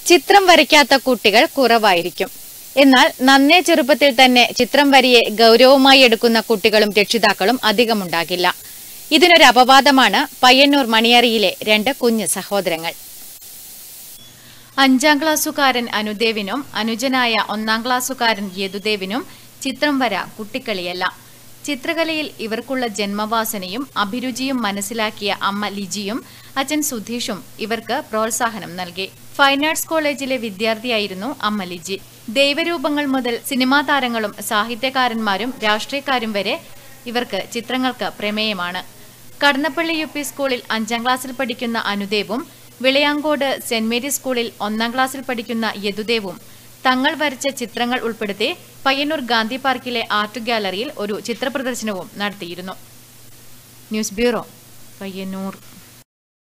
ചിത്രം വരയ്ക്കാത്ത കുട്ടികൾ കുറവായിരിക്കും എന്നാൽ നന്നേ ചെറുപ്പത്തിൽ തന്നെ ചിത്രം വരിയെ ഗൗരവമായി എടുക്കുന്ന കുട്ടികളും രക്ഷിതാക്കളും അധികമുണ്ടാകില്ല ഇതിനൊരു അപവാദമാണ് പയ്യന്നൂർ മണിയറിയിലെ രണ്ട് കുഞ്ഞ് സഹോദരങ്ങൾ അഞ്ചാം ക്ലാസ്സുകാരൻ അനുദേവിനും അനുജനായ ഒന്നാം ക്ലാസ്സുകാരൻ യദുദേവിനും ചിത്രം വര കുട്ടിക്കളിയല്ല ചിത്രകലയിൽ ഇവർക്കുള്ള ജന്മവാസനയും അഭിരുചിയും മനസ്സിലാക്കിയ അമ്മ ലിജിയും അച്ഛൻ സുധീഷും ഇവർക്ക് പ്രോത്സാഹനം നൽകി ഫൈൻ ആർട്സ് കോളേജിലെ വിദ്യാർത്ഥിയായിരുന്നു അമ്മ ലിജി ദൈവരൂപങ്ങൾ മുതൽ സിനിമാ താരങ്ങളും സാഹിത്യകാരന്മാരും രാഷ്ട്രീയക്കാരും വരെ ഇവർക്ക് ചിത്രങ്ങൾക്ക് പ്രമേയമാണ് കടന്നപ്പള്ളി യു പി സ്കൂളിൽ അഞ്ചാം ക്ലാസ്സിൽ പഠിക്കുന്ന അനുദേവും വിളയാങ്കോട് സെന്റ് മേരീസ് സ്കൂളിൽ ഒന്നാം ക്ലാസ്സിൽ പഠിക്കുന്ന യദുദേവും തങ്ങൾ വരച്ച ചിത്രങ്ങൾ ഉൾപ്പെടുത്തി പയ്യന്നൂർ ഗാന്ധി പാർക്കിലെ ആർട്ട് ഗാലറിയിൽ ഒരു ചിത്രപ്രദർശനവും നടത്തിയിരുന്നു ന്യൂസ് ബ്യൂറോ പയ്യന്നൂർ